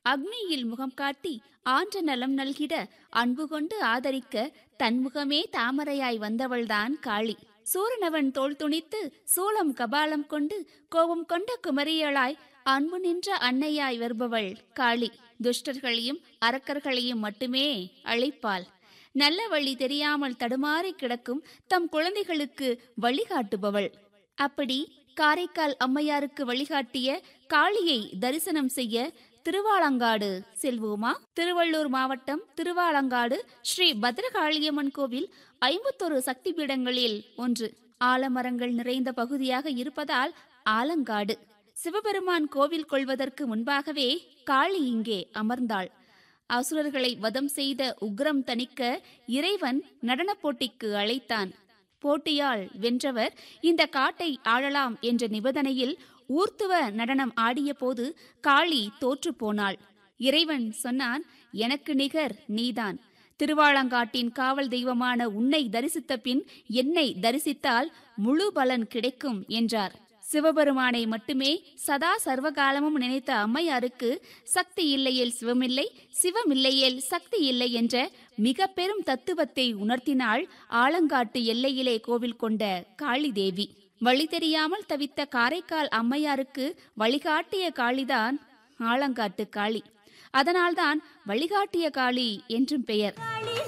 அக்னியில் முகம் காட்டி ஆன்ற நலம் நல்கிட அன்பு கொண்டு ஆதரிக்க தன்முகமே தாமரையாய் வந்தவள்தான் காளி சூரனவன் தோள் துணித்து சூலம் கபாலம் கொண்டு கோபம் கொண்ட குமரியளாய் அன்பு நின்ற அன்னையாய் வருபவள் காளி துஷ்டர்களையும் அரக்கர்களையும் மட்டுமே அழைப்பாள் நல்ல வழி தெரியாமல் தடுமாறி கிடக்கும் தம் குழந்தைகளுக்கு வழிகாட்டுபவள் அப்படி காரைக்கால் அம்மையாருக்கு வழிகாட்டிய காளியை தரிசனம் செய்ய திருவாலங்காடு செல்வோமா திருவள்ளூர் மாவட்டம் திருவாலங்காடு ஸ்ரீ பத்ரகாளியம்மன் கோவில் ஐம்பத்தொரு சக்தி பீடங்களில் ஒன்று ஆலமரங்கள் நிறைந்த பகுதியாக இருப்பதால் ஆலங்காடு சிவபெருமான் கோவில் கொள்வதற்கு முன்பாகவே காளி இங்கே அமர்ந்தாள் அசுரர்களை வதம் செய்த உக்ரம் தணிக்க இறைவன் நடனப் போட்டிக்கு அழைத்தான் போட்டியால் வென்றவர் இந்த காட்டை ஆளலாம் என்ற நிபந்தனையில் ஊர்த்துவ நடனம் ஆடியபோது காளி தோற்று போனாள் இறைவன் சொன்னான் எனக்கு நிகர் நீதான் திருவாலங்காட்டின் காவல் தெய்வமான உன்னை தரிசித்த பின் என்னை தரிசித்தால் முழு பலன் கிடைக்கும் என்றார் சிவபெருமானை மட்டுமே சதா சர்வகாலமும் நினைத்த அம்மையாருக்கு சக்தி இல்லையேல் சிவமில்லை சிவமில்லையேல் சக்தி இல்லை என்ற மிக பெரும் தத்துவத்தை உணர்த்தினாள் ஆலங்காட்டு எல்லையிலே கோவில் கொண்ட காளி தேவி வழி தெரியாமல் தவித்த காரைக்கால் அம்மையாருக்கு வழிகாட்டிய காளிதான் ஆலங்காட்டு காளி அதனால்தான் வழிகாட்டிய காளி என்றும் பெயர்